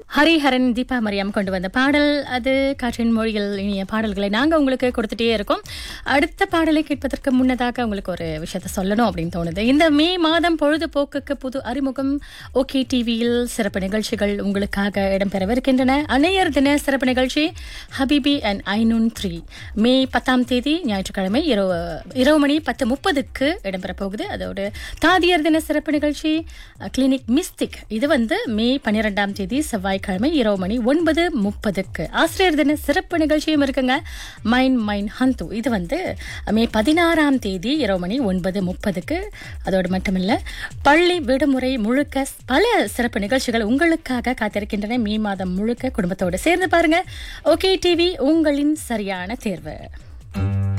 ஹரிஹரன் தீபா மரியம் கொண்டு வந்த பாடல் அது காற்றின் மொழிகள் இனிய பாடல்களை நாங்கள் உங்களுக்கு கொடுத்துட்டே இருக்கோம் அடுத்த பாடலை கேட்பதற்கு முன்னதாக உங்களுக்கு ஒரு விஷயத்த சொல்லணும் அப்படின்னு தோணுது இந்த மே மாதம் பொழுதுபோக்குக்கு புது அறிமுகம் ஓகே டிவியில் சிறப்பு நிகழ்ச்சிகள் உங்களுக்காக இடம்பெறவிருக்கின்றன அன்னையர் தின சிறப்பு நிகழ்ச்சி ஹபிபி அண்ட் ஐநூன் த்ரீ மே பத்தாம் தேதி ஞாயிற்றுக்கிழமை இரவு இரவு மணி பத்து முப்பதுக்கு இடம்பெற போகுது அதோடு தாதியர் தின சிறப்பு நிகழ்ச்சி கிளினிக் மிஸ்டிக் இது வந்து மே பன்னிரெண்டாம் தேதி செவ்வாய்க்கிழமை இரவு மணி ஒன்பது முப்பதுக்கு ஆசிரியர் தின சிறப்பு நிகழ்ச்சியும் இருக்குங்க மைன் மைன் ஹந்து இது வந்து மே பதினாறாம் தேதி இரவு மணி ஒன்பது முப்பதுக்கு அதோடு மட்டுமில்ல பள்ளி விடுமுறை முழுக்க பல சிறப்பு நிகழ்ச்சிகள் உங்களுக்காக காத்திருக்கின்றன மே மாதம் முழுக்க குடும்பத்தோடு சேர்ந்து பாருங்க ஓகே டிவி உங்களின் சரியான தேர்வு